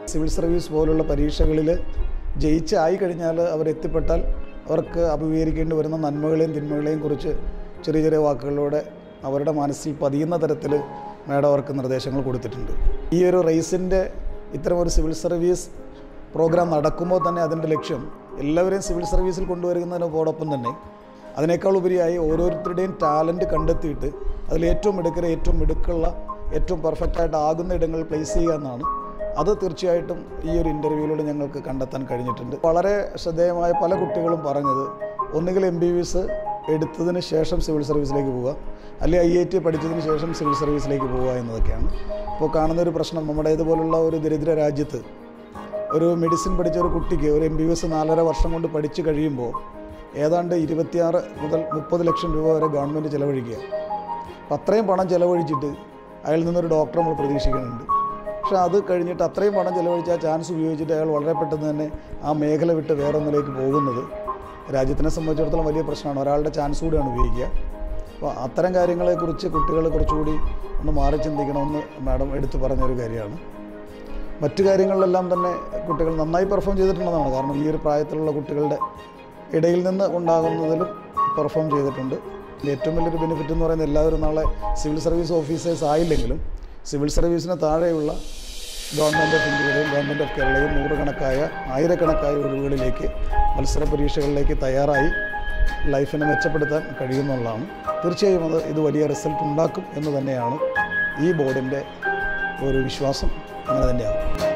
civil service പോലുള്ള പരീക്ഷകളിൽ ജയിച്ചായി കഴിഞ്ഞാൽ അവരെത്തിപ്പെട്ടാൽ അവർക്ക് അഭിമുഖീകരിക്കേണ്ടി വരുന്ന നന്മകളെയും തിന്മകളെയും കുറിച്ച് ചെറിയ ചെറിയ വാക്കുകളിലൂടെ അവരുടെ മനസ്സിൽ പതിയുന്ന തരത്തിൽ മാഡം അവർക്ക് നിർദ്ദേശങ്ങൾ കൊടുത്തിട്ടുണ്ട് ഈ ഒരു റേസിൻ്റെ ഇത്തരമൊരു സിവിൽ സർവീസ് പ്രോഗ്രാം നടക്കുമ്പോൾ തന്നെ അതിൻ്റെ ലക്ഷ്യം എല്ലാവരെയും സിവിൽ സർവീസിൽ കൊണ്ടുവരുന്നതിനോടൊപ്പം തന്നെ അതിനേക്കാൾ ഉപരിയായി ഓരോരുത്തരുടെയും ടാലൻറ്റ് കണ്ടെത്തിയിട്ട് അതിൽ ഏറ്റവും മിടുക്കരെ ഏറ്റവും മിടുക്കുള്ള ഏറ്റവും പെർഫെക്റ്റായിട്ട് ആകുന്ന ഇടങ്ങളിൽ പ്ലേസ് ചെയ്യുക എന്നാണ് അത് തീർച്ചയായിട്ടും ഈ ഒരു ഇൻ്റർവ്യൂവിലൂടെ ഞങ്ങൾക്ക് കണ്ടെത്താൻ കഴിഞ്ഞിട്ടുണ്ട് വളരെ ശ്രദ്ധേയമായ പല കുട്ടികളും പറഞ്ഞത് ഒന്നുകിൽ എം ബി ബി എസ് എടുത്തതിന് ശേഷം സിവിൽ സർവീസിലേക്ക് പോവുക അല്ലെങ്കിൽ ഐ ഐ ടി പഠിച്ചതിന് ശേഷം സിവിൽ സർവീസിലേക്ക് പോവുക എന്നതൊക്കെയാണ് ഇപ്പോൾ കാണുന്ന ഒരു പ്രശ്നം നമ്മുടെ ഇതുപോലുള്ള ഒരു ദരിദ്ര രാജ്യത്ത് ഒരു മെഡിസിൻ പഠിച്ച ഒരു കുട്ടിക്ക് ഒരു എം ബി ബി എസ് നാലര വർഷം കൊണ്ട് പഠിച്ചു കഴിയുമ്പോൾ ഏതാണ്ട് ഇരുപത്തിയാറ് മുതൽ മുപ്പത് ലക്ഷം രൂപ വരെ ഗവൺമെൻറ് ചിലവഴിക്കുക അപ്പം അത്രയും പണം ചിലവഴിച്ചിട്ട് അയാളിൽ നിന്നൊരു ഡോക്ടർ നമ്മൾ പ്രതീക്ഷിക്കുന്നുണ്ട് പക്ഷേ അത് കഴിഞ്ഞിട്ട് അത്രയും പണം ചിലവഴിച്ച് ആ ചാൻസ് ഉപയോഗിച്ചിട്ട് അയാൾ വളരെ പെട്ടെന്ന് തന്നെ ആ മേഖല വിട്ട് വേറൊന്നിലേക്ക് പോകുന്നത് രാജ്യത്തിനെ സംബന്ധിച്ചിടത്തോളം വലിയ പ്രശ്നമാണ് ഒരാളുടെ ചാൻസ് കൂടിയാണ് ഉപയോഗിക്കുക അപ്പോൾ അത്തരം കാര്യങ്ങളെക്കുറിച്ച് കുട്ടികൾ കുറച്ചുകൂടി ഒന്ന് മാറി ചിന്തിക്കണമെന്ന് മാഡം എടുത്തു പറഞ്ഞൊരു കാര്യമാണ് മറ്റു കാര്യങ്ങളിലെല്ലാം തന്നെ കുട്ടികൾ നന്നായി പെർഫോം ചെയ്തിട്ടുള്ളതാണ് കാരണം ഈ ഒരു പ്രായത്തിലുള്ള കുട്ടികളുടെ ഇടയിൽ നിന്ന് ഉണ്ടാകുന്നതിലും പെർഫോം ചെയ്തിട്ടുണ്ട് ഇതിൽ ഏറ്റവും വലിയൊരു ബെനിഫിറ്റ് എന്ന് പറയുന്നത് എല്ലാവരും നാളെ സിവിൽ സർവീസ് ഓഫീസേഴ്സ് ആയില്ലെങ്കിലും സിവിൽ സർവീസിന് താഴെയുള്ള ഗവൺമെൻറ് ഓഫ് ഇന്ത്യയുടെയും ഗവൺമെൻറ് ഓഫ് കേരളയും നൂറുകണക്കായ ആയിരക്കണക്കായ ഒഴിവുകളിലേക്ക് മത്സര പരീക്ഷകളിലേക്ക് തയ്യാറായി ലൈഫിനെ മെച്ചപ്പെടുത്താൻ കഴിയുമെന്നുള്ളതാണ് തീർച്ചയായും അത് ഇത് വലിയ റിസൾട്ട് ഉണ്ടാക്കും എന്ന് തന്നെയാണ് ഈ ബോർഡിൻ്റെ ഒരു വിശ്വാസം അങ്ങനെ തന്നെയാകും